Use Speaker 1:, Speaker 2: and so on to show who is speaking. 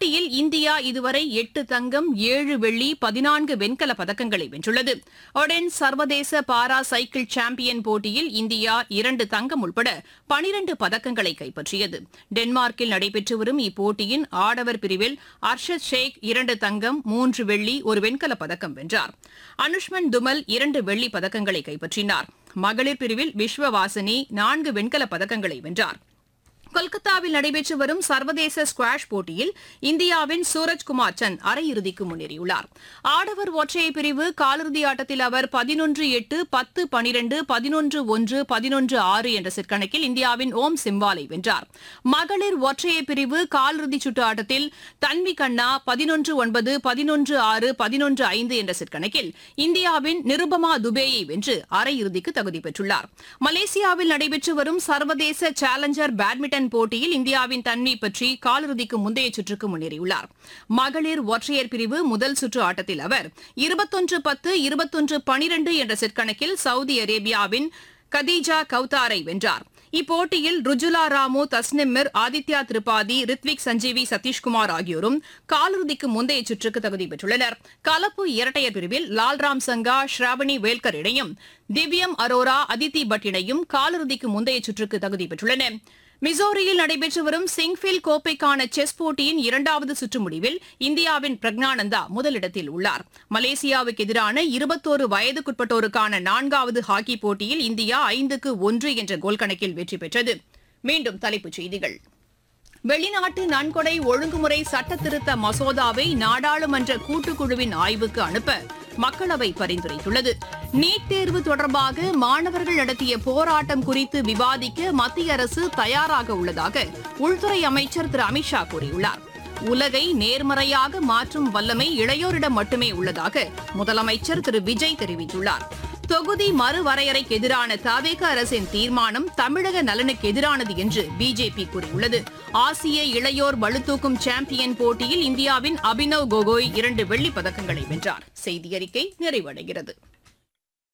Speaker 1: இப்போட்டியில் இந்தியா இதுவரை எட்டு தங்கம் ஏழு வெள்ளி பதினான்கு வெண்கல பதக்கங்களை வென்றுள்ளது ஒடென் சர்வதேச பாரா சைக்கிள் சாம்பியன் போட்டியில் இந்தியா இரண்டு தங்கம் உட்பட பனிரண்டு பதக்கங்களை கைப்பற்றியது டென்மார்க்கில் நடைபெற்று வரும் இப்போட்டியின் ஆடவர் பிரிவில் அர்ஷத் ஷேக் இரண்டு தங்கம் மூன்று வெள்ளி ஒரு வெண்கல பதக்கம் வென்றார் அனுஷ்மன் துமல் இரண்டு வெள்ளி பதக்கங்களை கைப்பற்றினார் மகளிர் பிரிவில் விஸ்வவாசினி நான்கு வெண்கல பதக்கங்களை வென்றார் கொல்கத்தாவில் நடைபெற்று வரும் சர்வதேச ஸ்குவாஷ் போட்டியில் இந்தியாவின் சூரஜ்குமார் சந்த் அரையிறுதிக்கு முன்னேறியுள்ளார் ஆடவர் ஒற்றையர் பிரிவு காலிறுதி ஆட்டத்தில் அவர் பதினொன்று எட்டு பத்து பனிரெண்டு பதினொன்று ஒன்று பதினொன்று ஆறு என்ற செட் கணக்கில் இந்தியாவின் ஓம் சிம்பாலை வென்றார் மகளிர் ஒற்றையர் பிரிவு காலிறுதிச் சுற்று ஆட்டத்தில் தன்வி கண்ணா பதினொன்று ஒன்பது பதினொன்று ஆறு பதினொன்று ஐந்து என்ற செட் கணக்கில் இந்தியாவின் நிருபமா துபேயை வென்று அரையிறுதிக்கு தகுதி பெற்றுள்ளார் மலேசியாவில் நடைபெற்று வரும் சர்வதேச சேலஞ்சர் பேட்மிண்டன் போட்டியில் இந்தியாவின் தன்வி பற்றி காலிறுதிக்கு முந்தைய சுற்றுக்கு முன்னேறியுள்ளார் மகளிர் ஒற்றையர் பிரிவு முதல் சுற்று ஆட்டத்தில் அவர் இருபத்தொன்று பத்து இருபத்தொன்று பனிரெண்டு என்ற செட் கணக்கில் சவுதி அரேபியாவின் கதீஜா கவுதாரை வென்றார் இப்போட்டியில் ருஜுலா ராமு தஸ்னிமிர் ஆதித்யா திரிபாதி ரித்விக் சஞ்சீவி சதீஷ்குமார் ஆகியோரும் காலிறுதிக்கு முந்தைய சுற்றுக்கு தகுதி பெற்றுள்ளனர் கலப்பு இரட்டையர் பிரிவில் லால்ராம் சங்கா ஸ்ராவணி வேல்கர் இணையும் திவ்யம் அரோரா அதித்தி பட் இணையும் காலிறுதிக்கு முந்தைய சுற்றுக்கு தகுதி பெற்றுள்ளன மிசோரியில் நடைபெற்று வரும் சிங்ஃபில் கோப்பைக்கான செஸ் போட்டியின் இரண்டாவது சுற்று முடிவில் இந்தியாவின் பிரக்னானந்தா முதலிடத்தில் உள்ளார் மலேசியாவுக்கு எதிரான இருபத்தோரு வயதுக்குட்பட்டோருக்கான நான்காவது ஹாக்கி போட்டியில் இந்தியா ஐந்துக்கு ஒன்று என்ற கோல் கணக்கில் வெற்றி பெற்றது மீண்டும் தலைப்புச் செய்திகள் வெளிநாட்டு நன்கொடை ஒழுங்குமுறை சட்ட திருத்த மசோதாவை நாடாளுமன்ற கூட்டுக்குழுவின் ஆய்வுக்கு அனுப்ப மக்களவை பரிந்துரைத்துள்ளது நீட் தேர்வு தொடர்பாக மாணவர்கள் நடத்திய போராட்டம் குறித்து விவாதிக்க மத்திய அரசு தயாராக உள்ளதாக உள்துறை அமைச்சர் திரு அமித்ஷா கூறியுள்ளார் உலகை நேர்மறையாக மாற்றும் வல்லமை இளையோரிடம் மட்டுமே உள்ளதாக முதலமைச்சர் திரு விஜய் தெரிவித்துள்ளார் தொகுதி மறுவரையறைக்கு எதிரான தவேக அரசின் தீர்மானம் தமிழக நலனுக்கு எதிரானது என்று பிஜேபி கூறியுள்ளது ஆசிய இளையோர் பளுதூக்கும் சாம்பியன் போட்டியில் இந்தியாவின் அபினவ் கோகோய் இரண்டு வெள்ளிப் பதக்கங்களை வென்றார் செய்தி அறிக்கை நிறைவடைகிறது